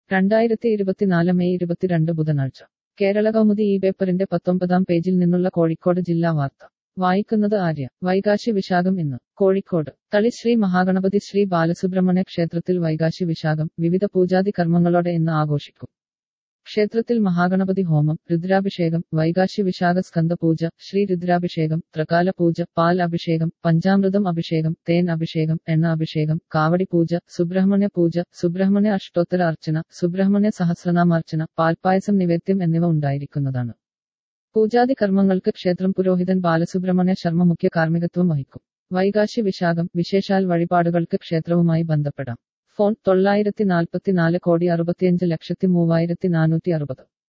രണ്ടായിരത്തി ഇരുപത്തിനാല് മെയ് ഇരുപത്തിരണ്ട് ബുധനാഴ്ച കേരള കൗമുദി ഈ പേപ്പറിന്റെ പത്തൊമ്പതാം പേജിൽ നിന്നുള്ള കോഴിക്കോട് ജില്ലാ വാർത്ത വായിക്കുന്നത് ആര്യ വൈകാശി വിശാഖം ഇന്ന് കോഴിക്കോട് തളി ശ്രീ മഹാഗണപതി ശ്രീ ബാലസുബ്രഹ്മണ്യ ക്ഷേത്രത്തിൽ വൈകാശി വിശാഖം വിവിധ പൂജാതി കർമ്മങ്ങളോടെ ഇന്ന് ആഘോഷിക്കും ക്ഷേത്രത്തിൽ മഹാഗണപതി ഹോമം രുദ്രാഭിഷേകം വൈകാശി വിശാഖ സ്കന്ദ പൂജ ശ്രീ രുദ്രാഭിഷേകം ത്രകാല പൂജ പാൽ അഭിഷേകം പഞ്ചാമൃതം അഭിഷേകം തേൻ അഭിഷേകം എണ്ണ അഭിഷേകം കാവടി പൂജ സുബ്രഹ്മണ്യ പൂജ സുബ്രഹ്മണ്യ അഷ്ടോത്തര അർച്ചന സുബ്രഹ്മണ്യ സഹസ്രനാമാർച്ചന പാൽപ്പായസം നിവേദ്യം എന്നിവ ഉണ്ടായിരിക്കുന്നതാണ് പൂജാതി കർമ്മങ്ങൾക്ക് ക്ഷേത്രം പുരോഹിതൻ ബാലസുബ്രഹ്മണ്യ ശർമ്മ മുഖ്യ കാർമ്മികത്വം വഹിക്കും വൈകാശി വിശാഖം വിശേഷാൽ വഴിപാടുകൾക്ക് ക്ഷേത്രവുമായി ബന്ധപ്പെടാം ഫോൺ തൊള്ളായിരത്തി നാൽപ്പത്തിനാല് കോടി അറുപത്തിയഞ്ച് ലക്ഷത്തി മൂവായിരത്തി നാനൂറ്റി അറുപത്